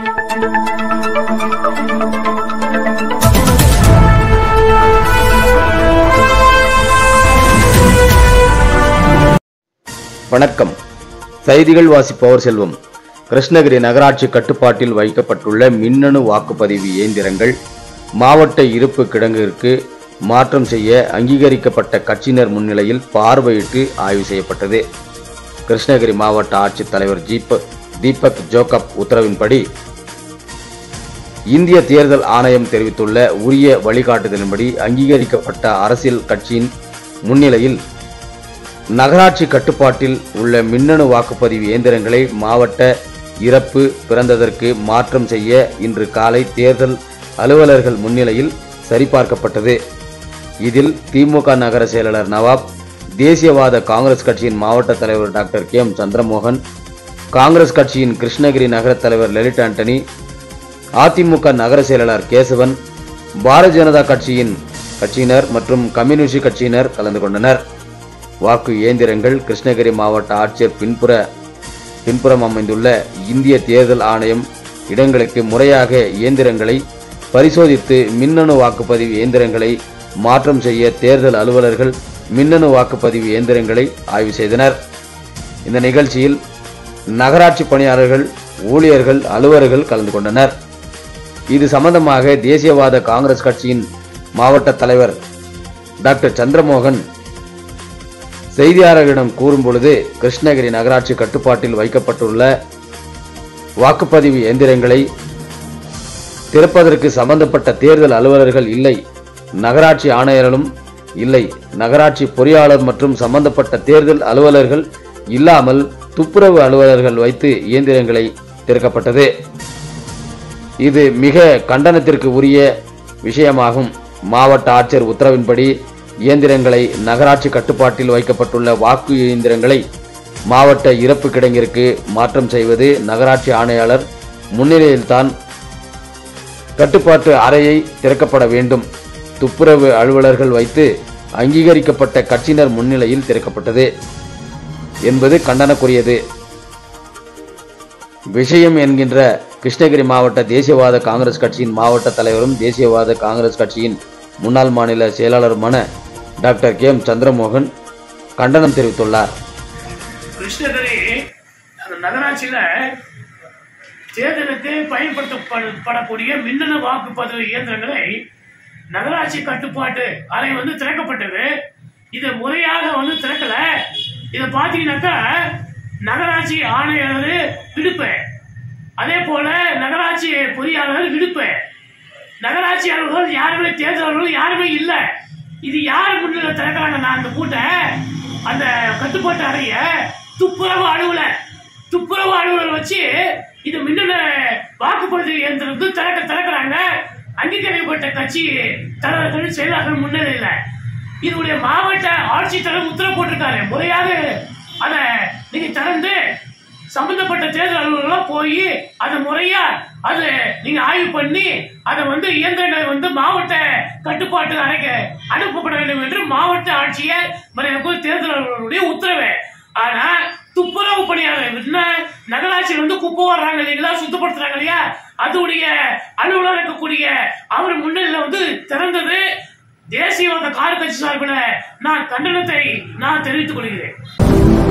வணக்கம் செய்திகள் வாசிப்பவர் செல்வம் கிருஷ்ணகிரி நகராட்சி கட்டுப்பாட்டில் வைக்கப்பட்டுள்ள மின்னணு வாக்குப்பதிவு இயந்திரங்கள் மாவட்ட இருப்பு கிடங்கிற்கு மாற்றம் செய்ய அங்கீகரிக்கப்பட்ட கட்சியினர் முன்னிலையில் பார்வையிட்டு ஆய்வு செய்யப்பட்டது கிருஷ்ணகிரி மாவட்ட ஆட்சித்தலைவர் ஜீபக் தீபக் ஜோகப் உத்தரவின்படி இந்திய தேர்தல் ஆணையம் தெரிவித்துள்ள உரிய வழிகாட்டுதலின்படி அங்கீகரிக்கப்பட்ட அரசியல் கட்சியின் முன்னிலையில் நகராட்சி கட்டுப்பாட்டில் உள்ள மின்னணு வாக்குப்பதிவு இயந்திரங்களை மாவட்ட இறப்பு பிறந்ததற்கு மாற்றம் செய்ய இன்று காலை தேர்தல் அலுவலர்கள் முன்னிலையில் சரிபார்க்கப்பட்டது இதில் திமுக நகர செயலாளர் நவாப் தேசியவாத காங்கிரஸ் கட்சியின் மாவட்ட தலைவர் doctor K M Chandramohan Congress கட்சியின் கிருஷ்ணகிரி நகர தலைவர் லலித் ஆண்டனி அதிமுக நகர செயலாளர் கேசவன் பாரதிய ஜனதா கட்சியின் கட்சியினர் மற்றும் கம்யூனிஸ்ட் கட்சியினர் கலந்து கொண்டனர் வாக்கு இயந்திரங்கள் கிருஷ்ணகிரி மாவட்ட ஆட்சியர் பின்புற பின்புறம் அமைந்துள்ள இந்திய தேர்தல் ஆணையம் இடங்களுக்கு முறையாக இயந்திரங்களை பரிசோதித்து மின்னணு வாக்குப்பதிவு இயந்திரங்களை மாற்றம் செய்ய தேர்தல் அலுவலர்கள் மின்னணு வாக்குப்பதிவு இயந்திரங்களை ஆய்வு செய்தனர் இந்த நிகழ்ச்சியில் நகராட்சி பணியாளர்கள் ஊழியர்கள் அலுவலர்கள் கலந்து கொண்டனர் இது சம்பந்தமாக தேசியவாத காங்கிரஸ் கட்சியின் மாவட்ட தலைவர் டாக்டர் சந்திரமோகன் செய்தியாளர்களிடம் கூறும் பொழுது கிருஷ்ணகிரி நகராட்சி கட்டுப்பாட்டில் வைக்கப்பட்டுள்ள வாக்குப்பதிவு இயந்திரங்களை திறப்பதற்கு சம்பந்தப்பட்ட தேர்தல் அலுவலர்கள் இல்லை நகராட்சி ஆணையர்களும் இல்லை நகராட்சி பொறியாளர் மற்றும் சம்பந்தப்பட்ட தேர்தல் அலுவலர்கள் இல்லாமல் துப்புரவு அலுவலர்கள் வைத்து இயந்திரங்களை திறக்கப்பட்டது இது மிக கண்டனத்திற்கு உரிய விஷயமாகும் மாவட்ட ஆட்சியர் உத்தரவின்படி இயந்திரங்களை நகராட்சி கட்டுப்பாட்டில் வைக்கப்பட்டுள்ள வாக்கு இயந்திரங்களை மாவட்ட இறப்பு கிடங்கிற்கு மாற்றம் செய்வது நகராட்சி ஆணையாளர் முன்னிலையில்தான் கட்டுப்பாட்டு அறையை திறக்கப்பட வேண்டும் துப்புரவு அலுவலர்கள் வைத்து அங்கீகரிக்கப்பட்ட கட்சியினர் முன்னிலையில் திறக்கப்பட்டது என்பது கண்டனக்குரியது விஷயம் என்கின்ற கிருஷ்ணகிரி மாவட்ட தேசியவாத காங்கிரஸ் கட்சியின் மாவட்ட தலைவரும் தேசியவாத காங்கிரஸ் கட்சியின் முன்னாள் மாநில செயலாளருமான டாக்டர் கே எம் சந்திரமோகன் கண்டனம் தெரிவித்துள்ளார் கிருஷ்ணகிரி அந்த நகராட்சியில தேர்தலுக்கு பயன்படுத்தப்படக்கூடிய மின்னணு வாக்குப்பதிவு இயந்திரங்களை நகராட்சி கட்டுப்பாட்டு அறை வந்து திறக்கப்பட்டது இதை முறையாக வந்து திறக்கல இதை பார்த்தீங்கன்னாக்கா நகராட்சி ஆணையர் விடுப்பு அதே போல நகராட்சி பொறியாளர் விடுப்பு நகராட்சி அலுவலர்கள் யாருமே தேர்தல் அலுவலர்கள் யாருமே இல்லை இது யார் முன்னிலை திறக்கிறாங்க நான் அந்த கூட்டை அந்த கட்டுப்பாட்டு அறைய துப்புரவு அலுவலர் துப்புரவு அலுவலர் வச்சு இது மின்னணு வாக்குப்பதிவு இயந்திரம் வந்து திறக்க திறக்கிறாங்க அங்கீகரிக்கப்பட்ட கட்சி தலைவர்கள் செயலாளர்கள் முன்னிலையில் இதனுடைய மாவட்ட ஆட்சித்தலைவர் உத்தரவு போட்டிருக்காரு முறையாக அதை நீங்க திறந்து சம்பந்தப்பட்ட தேர்தல் அலுவலர்கள் போய் அதை முறையா அது நீங்க ஆய்வு பண்ணி அதை வந்து இயந்திரங்களை வந்து மாவட்ட கட்டுப்பாட்டு அறைக்கு அனுப்பப்பட வேண்டும் என்று மாவட்ட ஆட்சியர் மறைமுக தேர்தல் அலுவலருடைய உத்தரவு ஆனா துப்புரவு பணியாளர் என்ன நகராட்சியில் வந்து குப்பை வர்றாங்க இல்லைங்களா சுத்தப்படுத்துறாங்க இல்லையா அதுடைய அலுவலர் இருக்கக்கூடிய அவர் முன்னிலையில வந்து திறந்தது தேசியவாத கார் கட்சி சார்பில் நான் கண்டனத்தை நான் தெரிவித்துக் கொள்கிறேன்